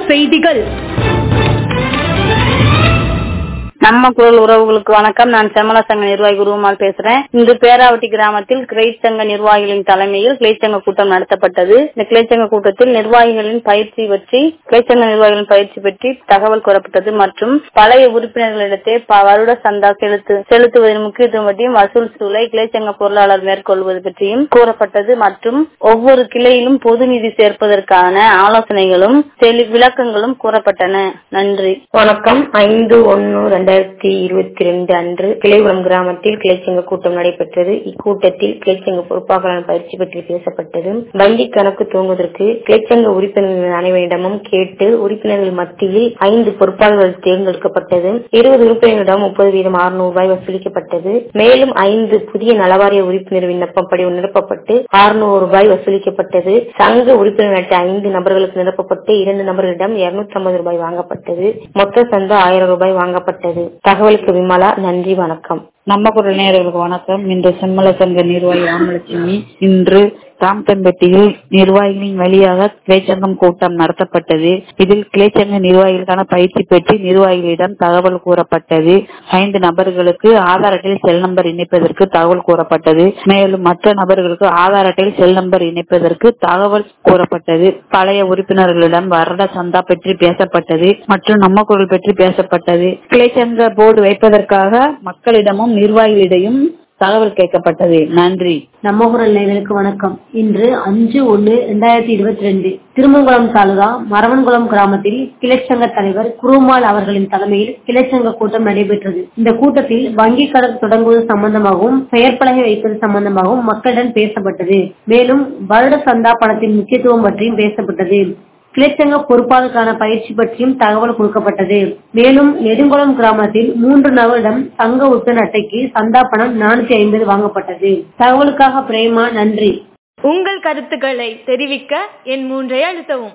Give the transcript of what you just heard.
செய்திகள் நம்ம குரல் உறவுகளுக்கு வணக்கம் நான் செம்மல சங்க நிர்வாகி குருமால் பேசுறேன் இன்று பேராவட்டி கிராமத்தில் கிளைச் சங்க நிர்வாகிகளின் தலைமையில் கிளைச் சங்க கூட்டம் நடத்தப்பட்டது இந்த கிளைச் சங்க கூட்டத்தில் நிர்வாகிகளின் பயிற்சி பற்றி கிளைச் சங்க நிர்வாகிகளின் பயிற்சி பற்றி தகவல் கூறப்பட்டது மற்றும் பழைய உறுப்பினர்களிடத்தே ப- வருட சந்தா செலுத்து செலுத்துவதன் முக்கியத்துவம் பற்றியும் வசூல் சூழலை கிளைச் சங்க பொருளாளர் மேற்கொள்வது பற்றியும் கூறப்பட்டது மற்றும் ஒவ்வொரு கிளையிலும் பொது நிதி சேர்ப்பதற்கான ஆலோசனைகளும் தெளி- விளக்கங்களும் கூறப்பட்டன நன்றி வணக்கம் ஐந்து ஒன்னு ரெண்டாயிரத்தி இருபத்தி ரெண்டு அன்று கிளைகுளம் கிராமத்தில் கிளைச்சங்க கூட்டம் நடைபெற்றது இக்கூட்டத்தில் கிளைச்சங்க பொறுப்பாளர் பயிற்சி பற்றி பேசப்பட்டது வங்கி கணக்கு துவங்குவதற்கு கிளைச்சங்க உறுப்பினர்கள் அனைவரிடமும் கேட்டு உறுப்பினர்கள் மத்தியில் ஐந்து பொறுப்பாளர்கள் தேர்ந்தெடுக்கப்பட்டது இருபது உறுப்பினர்களிடம் முப்பது வீதம் அறுநூறு ரூபாய் வசூலிக்கப்பட்டது மேலும் ஐந்து புதிய நலவாரிய உறுப்பினர் விண்ணப்பம் படி நிரப்பப்பட்டு அறுநூறு ரூபாய் வசூலிக்கப்பட்டது சங்க உறுப்பினர்களிட்ட ஐந்து நபர்களுக்கு நிரப்பப்பட்டு இரண்டு நபர்களிடம் இருநூத்தி ஐம்பது ரூபாய் வாங்கப்பட்டது மொத்த சந்தா ஆயிரம் ரூபாய் வாங்கப்பட்டது தகவலுக்கு விமலா நன்றி வணக்கம் நம்ம குரல் நேயர்களுக்கு வணக்கம் இன்று செம்மல சங்க நிர்வாகி ராமலட்சுமி இன்று ராம்தன்பட்டியில் நிர்வாகிகளின் வழியாக கிளைச்சங்கம் கூட்டம் நடத்தப்பட்டது இதில் கிளைச்சங்க நிர்வாகிகளுக்கான பயிற்சி பெற்று நிர்வாகிகளிடம் தகவல் கூறப்பட்டது ஐந்து நபர்களுக்கு ஆதார் அட்டையில் செல் நம்பர் இணைப்பதற்கு தகவல் கூறப்பட்டது மேலும் மற்ற நபர்களுக்கு ஆதார் அட்டையில் செல் நம்பர் இணைப்பதற்கு தகவல் கூறப்பட்டது பழைய உறுப்பினர்களிடம் வருட சந்தா பற்றி பேசப்பட்டது மற்றும் நம்ம குரல் பற்றி பேசப்பட்டது கிளைச்சங்க போர்டு வைப்பதற்காக மக்களிடமும் நிர்வாகிகளிடையும் தகவல் கேட்கப்பட்டது நன்றி நம்ம குரல் நேயர்களுக்கு வணக்கம் இன்று அஞ்சு ஒன்னு ரெண்டாயிரத்தி இருபத்தி ரெண்டு திருமங்கலம் தாலுகா மரவன்குளம் கிராமத்தில் கிளைச்சங்க தலைவர் குருமால் அவர்களின் தலைமையில் கிளைச்சங்க கூட்டம் நடைபெற்றது இந்த கூட்டத்தில் வங்கி கணக்கு தொடங்குவது சம்பந்தமாகவும் பெயர் பலகை வைப்பது சம்பந்தமாகவும் மக்களிடம் பேசப்பட்டது மேலும் வருட சந்தா பணத்தின் முக்கியத்துவம் பற்றியும் பேசப்பட்டது கிளைச்சங்க பொறுப்பாளருக்கான பயிற்சி பற்றியும் தகவல் கொடுக்கப்பட்டது மேலும் நெடுங்குளம் கிராமத்தில் மூன்று நபரிடம் சங்க உறுப்பினர் அட்டைக்கு சந்தா பணம் நானூத்தி ஐம்பது வாங்கப்பட்டது தகவலுக்காக பிரேமா நன்றி உங்கள் கருத்துக்களை தெரிவிக்க என் மூன்றை அழுத்தவும்